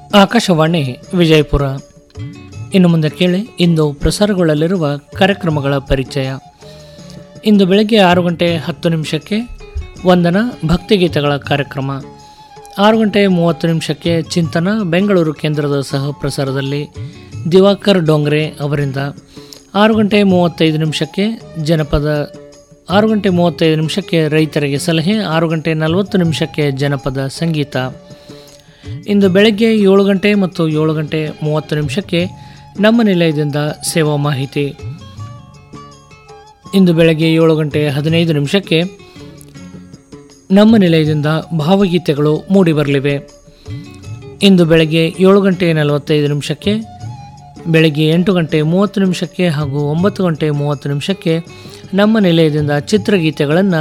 ಆಕಾಶವಾಣಿ ವಿಜಯಪುರ ಇನ್ನು ಮುಂದೆ ಕೇಳಿ ಇಂದು ಪ್ರಸಾರಗೊಳ್ಳಲಿರುವ ಕಾರ್ಯಕ್ರಮಗಳ ಪರಿಚಯ ಇಂದು ಬೆಳಗ್ಗೆ ಆರು ಗಂಟೆ ಹತ್ತು ನಿಮಿಷಕ್ಕೆ ವಂದನ ಭಕ್ತಿಗೀತೆಗಳ ಕಾರ್ಯಕ್ರಮ ಆರು ಗಂಟೆ ಮೂವತ್ತು ನಿಮಿಷಕ್ಕೆ ಚಿಂತನ ಬೆಂಗಳೂರು ಕೇಂದ್ರದ ಸಹ ಪ್ರಸಾರದಲ್ಲಿ ದಿವಾಕರ್ ಡೋಂಗ್ರೆ ಅವರಿಂದ ಆರು ಗಂಟೆ ಮೂವತ್ತೈದು ನಿಮಿಷಕ್ಕೆ ಜನಪದ ಆರು ಗಂಟೆ ಮೂವತ್ತೈದು ನಿಮಿಷಕ್ಕೆ ರೈತರಿಗೆ ಸಲಹೆ ಆರು ಗಂಟೆ ನಲವತ್ತು ನಿಮಿಷಕ್ಕೆ ಜನಪದ ಸಂಗೀತ ಇಂದು ಬೆಳಗ್ಗೆ ಏಳು ಗಂಟೆ ಮತ್ತು ಏಳು ಗಂಟೆ ಮೂವತ್ತು ನಿಮಿಷಕ್ಕೆ ನಮ್ಮ ನಿಲಯದಿಂದ ಸೇವಾ ಮಾಹಿತಿ ಇಂದು ಬೆಳಗ್ಗೆ ಏಳು ಗಂಟೆ ಹದಿನೈದು ನಿಮಿಷಕ್ಕೆ ನಮ್ಮ ನಿಲಯದಿಂದ ಭಾವಗೀತೆಗಳು ಮೂಡಿಬರಲಿವೆ ಇಂದು ಬೆಳಗ್ಗೆ ಏಳು ಗಂಟೆ ನಲವತ್ತೈದು ನಿಮಿಷಕ್ಕೆ ಬೆಳಗ್ಗೆ ಎಂಟು ಗಂಟೆ ಮೂವತ್ತು ನಿಮಿಷಕ್ಕೆ ಹಾಗೂ ಒಂಬತ್ತು ಗಂಟೆ ಮೂವತ್ತು ನಿಮಿಷಕ್ಕೆ ನಮ್ಮ ನಿಲಯದಿಂದ ಚಿತ್ರಗೀತೆಗಳನ್ನು